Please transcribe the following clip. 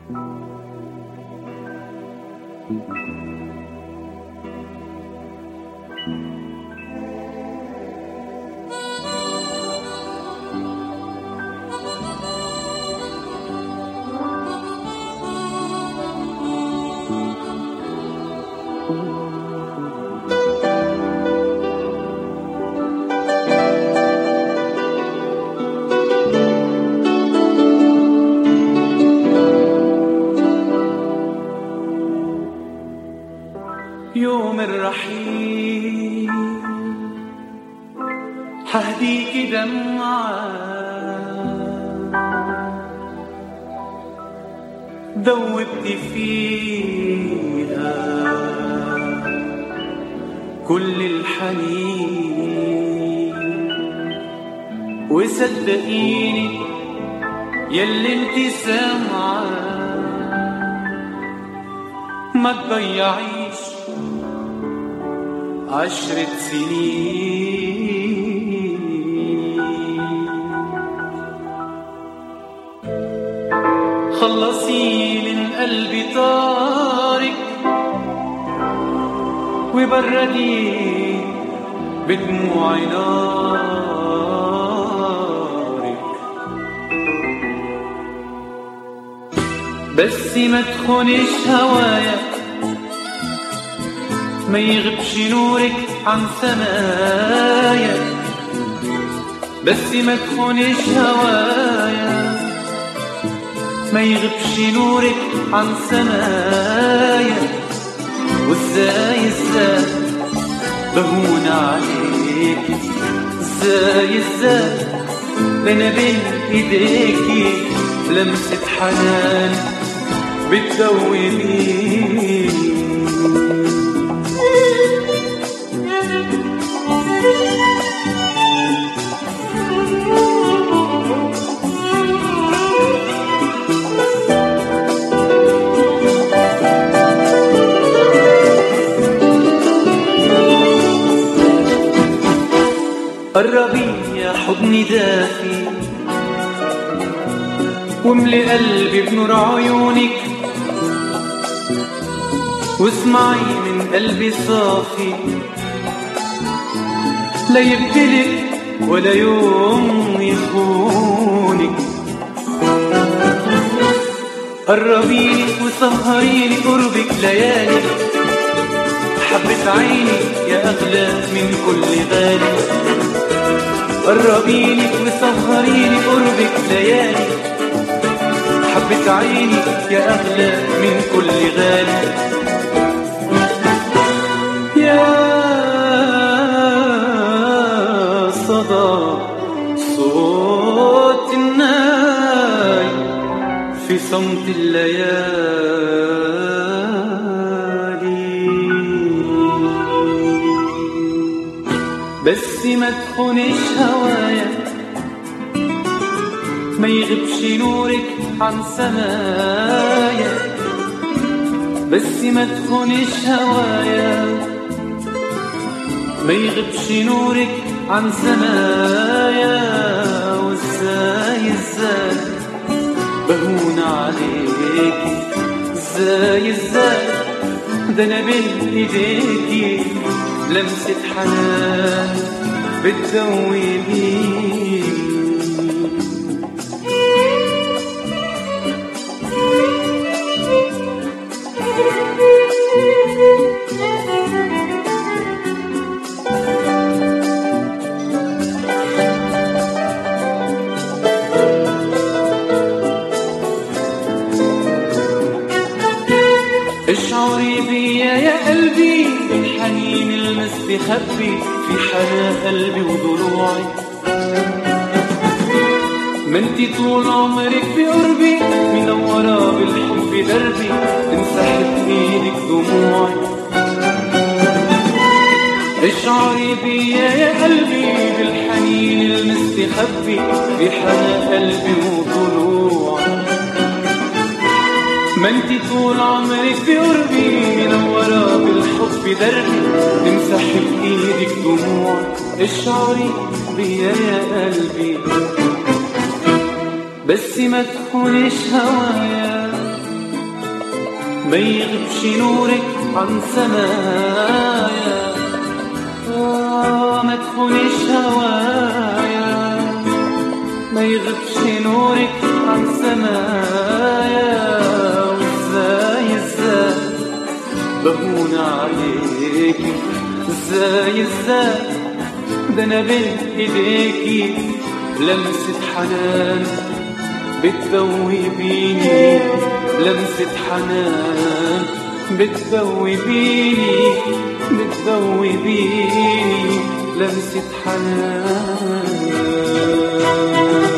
يوم الرحيل حهديك دمعة ذوبت فيها كل الحنين وصدقيني يلي انت سامعة ما تضيعيش عشرة سنين خلصي من قلبي طارق وبردي بدموع نارك بس ما تخونش هوايا ما يغبش نورك عن سمايا بس ما تخونش هوايا ما يغبش نورك عن سمايا وازاي ازاي بهون عليك ازاي ازاي ده انا بين ايديكي لمسة حنان بتدوبيني قربي يا حضني دافي واملي قلبي بنور عيونك واسمعي من قلبي صافي لا يبدلك ولا يوم يخونك قربيني وسهريني قربك ليالي حبة عيني يا أغلى من كل غالي قربيني وسهريني قربك ليالي حبة عيني يا أغلى من كل غالي يا صدى صوت الناي في صمت الليالي بس ما تخونش هوايا ما يغبش نورك عن سمايا بس ما تخونش هوايا ما يغبش نورك عن سمايا وازاي ازاي بهون عليك ازاي ازاي ده انا بين ايديكي لمسة حنان بتدوبيني اشعري بيا يا قلبي بالحنين المستخبي في حنا قلبي وضلوعي ما انتي طول عمرك بقربي منورة بالحب دربي تمسح بايدك دموعي اشعري بيا يا قلبي بالحنين المستخبي في حنا قلبي وضلوعي ما انتي طول عمرك بقربي منورة بالحب دربي تمسح بإيدك دموع اشعري بيا يا قلبي بس ما تخونش هوايا ما يغبش نورك عن سمايا آه ما تخونيش هوايا ما يغبش نورك عن سمايا وازاي ازاي بهون عليكي ازاي ازاي ده انا بين ايديكي لمسة حنان بتدوي بيني لمسة حنان بتدوي بيني بتدوي بيني لمسة حنان